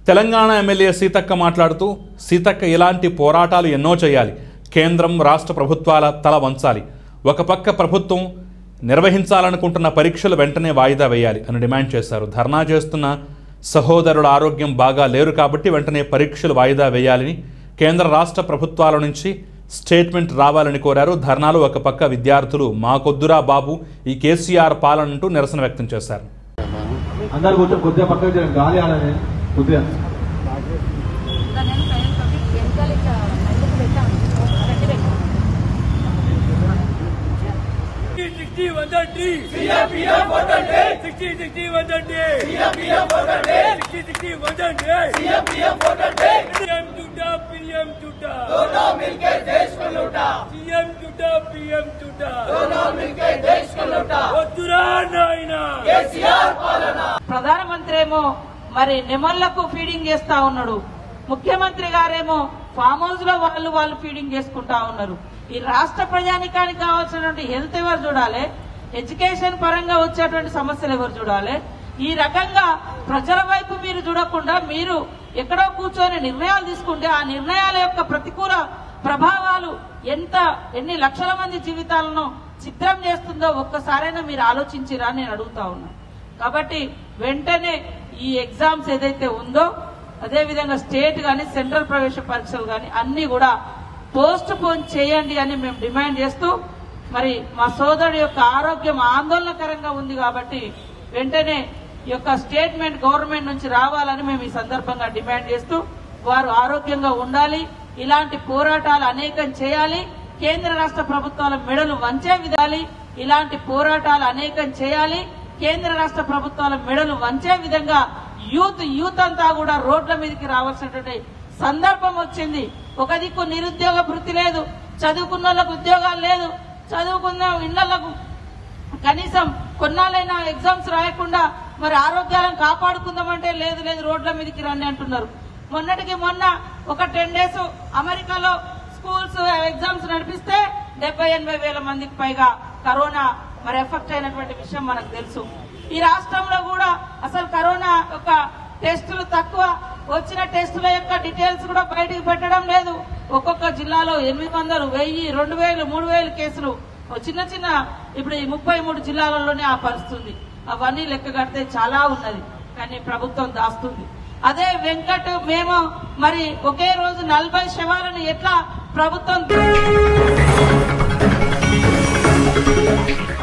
Telangana MLA Seethakka మాట్లాడుతూ సీతక్క ఇలాంటి పోరాటాలు ఎన్నో చేయాలి కేంద్రం రాష్ట్ర ప్రభుత్వాల తల వంచాలి ఒక పక్క ప్రభుత్వం నిర్వహించాలనుకుంటున్న పరీక్షలు వెంటనే వాయిదా వేయాలి అని డిమాండ్ చేశారు ధర్నా చేస్తున్న సహోదరుల ఆరోగ్యం బాగా లేరు కాబట్టి వెంటనే పరీక్షలు వాయిదా వేయాలని కేంద్ర రాష్ట్ర ప్రభుత్వాల నుంచి స్టేట్మెంట్ రావాలని కోరారు ధర్నాలు ఒక పక్క విద్యార్థులు మాకొద్దురా బాబు ఈ కేసీఆర్ పాలన అంటూ నిరసన వ్యక్తం చేశారు అందరు కొంచెం కొద్దిగా పక్కకు చేయండి గాలి ఆడని కొద్దిగా నేను ప్రయాణం వెనకాల ఇట్లా అందుకు పెట్టాను గట్టి పెట్టాను సిక్స్టీ వదండి సిఎపిఎం వదండి సిక్స్టీ సిక్స్టీ వదండి సిఎపిఎం వదండి సిక్స్టీ సిక్స్టీ వదండి సిఎపిఎం వదండి పీఎం చుట్టా పీఎం చుట్టా दोनों मिलके देश को लूटा सीएम చుట్టా पीएम చుట్టా दोनों मिलके देश को लूटा వద్దురా నాయనా కేసీఆర్ పాలన ప్రధానమంత్రి ఏమో మరి నెమళ్లకు ఫీడింగ్ చేస్తా ఉన్నాడు ముఖ్యమంత్రి గారేమో ఫామ్ హౌస్ లో వాళ్ళు వాళ్ళు ఫీడింగ్ చేసుకుంటా ఉన్నారు ఈ రాష్ట్ర ప్రజానికానికి కావాల్సినటువంటి హెల్త్ ఎవరు చూడాలి ఎడ్యుకేషన్ పరంగా వచ్చేటువంటి సమస్యలు ఎవరు చూడాలి ఈ రకంగా ప్రజల వైపు మీరు చూడకుండా మీరు ఎక్కడో కూర్చొని నిర్ణయాలు తీసుకుంటే ఆ నిర్ణయాల యొక్క ప్రతికూల ప్రభావాలు ఎంత ఎన్ని లక్షల మంది జీవితాలను చిత్రం చేస్తుందో ఒక్కసారైనా మీరు ఆలోచించిరా అని నేను అడుగుతా ఉన్నా కాబట్టి వెంటనే ఈ ఎగ్జామ్స్ ఏదైతే ఉందో అదే విధంగా స్టేట్ గాని సెంట్రల్ ప్రవేశ పరీక్షలు గాని అన్ని కూడా పోస్ట్ పోన్ చేయండి అని మేము డిమాండ్ చేస్తూ మరి మా సోదరుడి యొక్క ఆరోగ్యం ఆందోళనకరంగా ఉంది కాబట్టి వెంటనే ఈ యొక్క స్టేట్మెంట్ గవర్నమెంట్ నుంచి రావాలని మేము ఈ సందర్భంగా డిమాండ్ చేస్తూ వారు ఆరోగ్యంగా ఉండాలి ఇలాంటి పోరాటాలు అనేకం చేయాలి కేంద్ర రాష్ట్ర ప్రభుత్వాల మెడలు వంచే విధాలి ఇలాంటి పోరాటాలు అనేకం చేయాలి కేంద్ర రాష్ట్ర ప్రభుత్వాల మెడలు వంచే విధంగా యూత్ యూత్ అంతా కూడా రోడ్ల మీదకి రావాల్సినటువంటి సందర్భం వచ్చింది ఒక దిక్కు నిరుద్యోగ వృత్తి లేదు చదువుకున్న వాళ్ళకు ఉద్యోగాలు లేదు చదువుకున్న ఇళ్లకు కనీసం కొన్నాళ్ళైనా ఎగ్జామ్స్ రాయకుండా మరి ఆరోగ్యాలను కాపాడుకుందామంటే లేదు లేదు రోడ్ల మీదకి రండి అంటున్నారు మొన్నటికి మొన్న ఒక టెన్ డేస్ అమెరికాలో స్కూల్స్ ఎగ్జామ్స్ నడిపిస్తే డెబ్బై ఎనభై వేల మందికి పైగా కరోనా మరి ఎఫెక్ట్ అయినటువంటి విషయం మనకు తెలుసు ఈ రాష్ట్రంలో కూడా అసలు కరోనా యొక్క టెస్టులు తక్కువ వచ్చిన టెస్టుల యొక్క డీటెయిల్స్ కూడా బయటికి పెట్టడం లేదు ఒక్కొక్క జిల్లాలో ఎనిమిది వందలు వెయ్యి రెండు వేలు మూడు వేలు కేసులు ఓ చిన్న చిన్న ఇప్పుడు ఈ ముప్పై మూడు జిల్లాలలోనే ఆ పరిస్థితుంది అవన్నీ లెక్క కడితే చాలా ఉన్నది కానీ ప్రభుత్వం దాస్తుంది అదే వెంకట్ మేము మరి ఒకే రోజు నలభై శవాలను ఎట్లా ప్రభుత్వం